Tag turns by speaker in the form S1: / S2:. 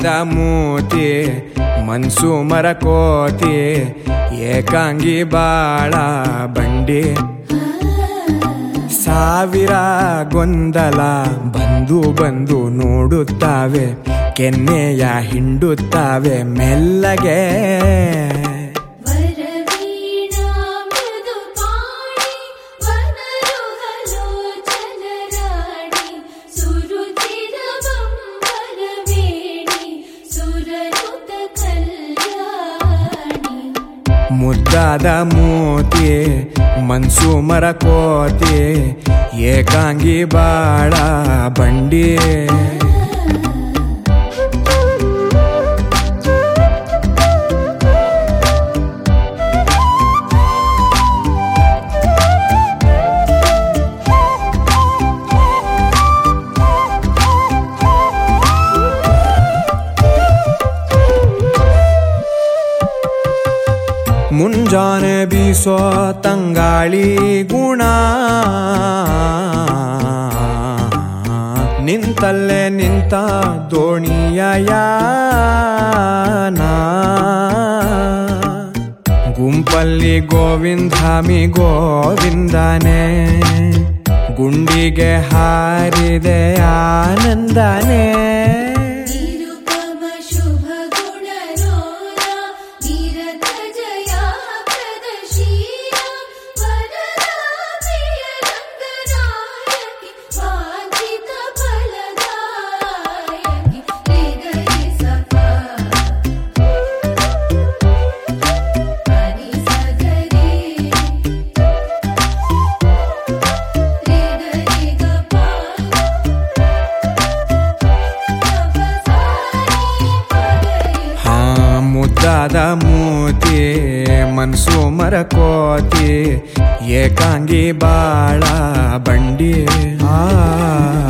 S1: ಮುದ್ದಾದ ಮೂತಿ ಮನ್ಸು ಮರಕೋತಿ ಏಕಾಂಗಿ ಬಾಳ ಬಂಡಿ ಸಾವಿರ ಗೊಂದಲ ಬಂದು ಬಂದು ನೋಡುತ್ತಾವೆ ಕೆನ್ನೆಯ ಹಿಂಡುತ್ತಾವೆ ಮೆಲ್ಲಗೆ
S2: ವರವೀಣಾ ಮೃದು ಪಾಣಿ ವನರುಹಲೋಚನರಾಣಿ ಸುರುಚಿರ ಬಂಬರವೇಣಿ ಸುರನುತ ಕಲ್ಯಾಣಿ
S1: ಮುದ್ದಾದ ಮೂತಿ ಮನ್ಸು ಮರಕೋತಿ ಏಕಾಂಗಿ ಬಾಳ ಬಂಡಿ ಮುಂಜಾನೆ ಬೀಸೋ ತಂಗಾಳಿ ಗುಣ ನಿಂತಲ್ಲೇ ನಿಂತ ದೋಣಿಯ ಯಾನ ಗುಂಪಲ್ಲಿ ಗೋವಿಂದಾಮಿ ಗೋವಿಂದನೇ ಗುಂಡಿಗೆ ಹಾರಿದೆ ಆನಂದನೇ
S2: ನಿರುಪಮ ಶುಭ ಗುಣ ರೋರ ನಿರತ ಜಯ ಪ್ರದಶೀಲ ವರದಾ ಪ್ರಿಯ ರಂಗನಾಯಕಿ ವಾಂಛಿತ ಫಲದಾಯಕಿ ಹೃದಯ ಸಫಾ ಹರಿ ಸಗರಿ ಹೃದಯ ಗಪಾ
S1: ಹಾ ಮುದ್ದಾದ ಮೂತಿ ಮನ್ಸು ಮರಕೋತಿ ಏಕಾಂಗಿ ಬಾಳ ಬಂಡಿ ಆ